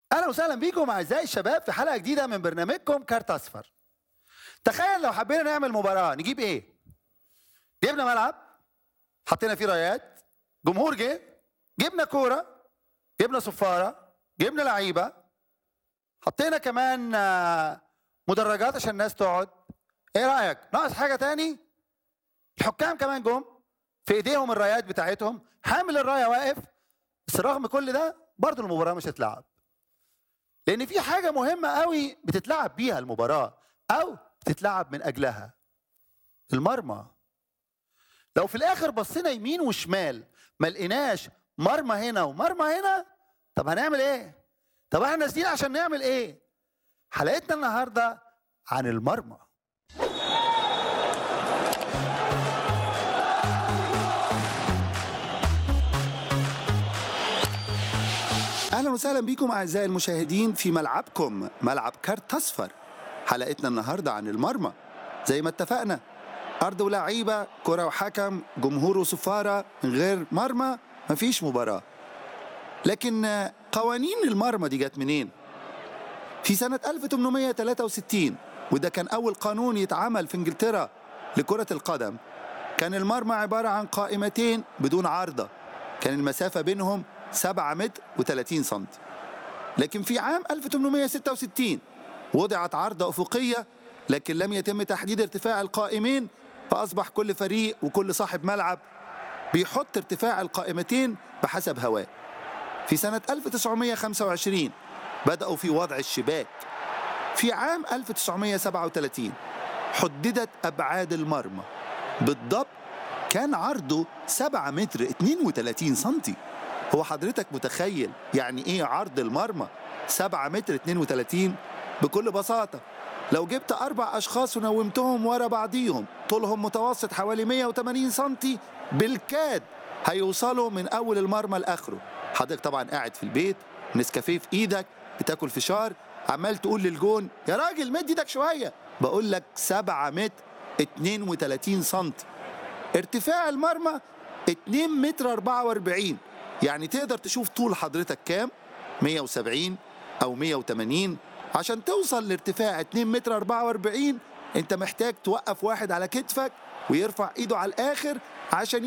اهلا وسهلا بيكم اعزائي الشباب في حلقه جديده من برنامجكم كارت اصفر تخيل لو حبينا نعمل مباراه نجيب ايه جبنا ملعب حطينا فيه رايات جمهور جه جبنا كوره جبنا صفاره جبنا لعيبه حطينا كمان آه، مدرجات عشان الناس تقعد ايه رايك ناقص حاجه تاني الحكام كمان جم في ايديهم الرايات بتاعتهم حامل الرايه واقف بس رغم كل ده برضه المباراه مش هتلعب لان في حاجه مهمه قوي بتتلعب بيها المباراه او بتتلعب من اجلها المرمى لو في الاخر بصينا يمين وشمال ما لقيناش مرمى هنا ومرمى هنا طب هنعمل ايه طب احنا نازلين عشان نعمل ايه حلقتنا النهارده عن المرمى اهلا وسهلا بكم اعزائي المشاهدين في ملعبكم ملعب كارت اصفر حلقتنا النهارده عن المرمى زي ما اتفقنا ارض ولاعيبه كره وحكم جمهور وصفاره من غير مرمى مفيش مباراه لكن آه، قوانين المرمى دي جت منين في سنة 1863 وده كان أول قانون يتعمل في إنجلترا لكرة القدم كان المرمى عبارة عن قائمتين بدون عارضة كان المسافة بينهم 7 متر و30 سنتي لكن في عام 1866 وضعت عارضة أفقية لكن لم يتم تحديد ارتفاع القائمين فأصبح كل فريق وكل صاحب ملعب بيحط ارتفاع القائمتين بحسب هواه في سنة 1925 بدأوا في وضع الشباك في عام 1937 حددت أبعاد المرمى بالضبط كان عرضه 7 متر 32 سنتي هو حضرتك متخيل يعني ايه عرض المرمى 7 متر 32 بكل بساطة لو جبت أربع أشخاص ونومتهم ورا بعضيهم طولهم متوسط حوالي 180 سنتي بالكاد هيوصلوا من أول المرمى لآخره حضرتك طبعا قاعد في البيت نسكافيه في إيدك بتاكل فشار عمال تقول للجون يا راجل مد ايدك شوية بقول لك 7 متر 32 سنتي ارتفاع المرمى 2 متر 44 يعني تقدر تشوف طول حضرتك كام 170 او 180 عشان توصل لارتفاع 2 متر 44 انت محتاج توقف واحد على كتفك ويرفع ايده على الاخر عشان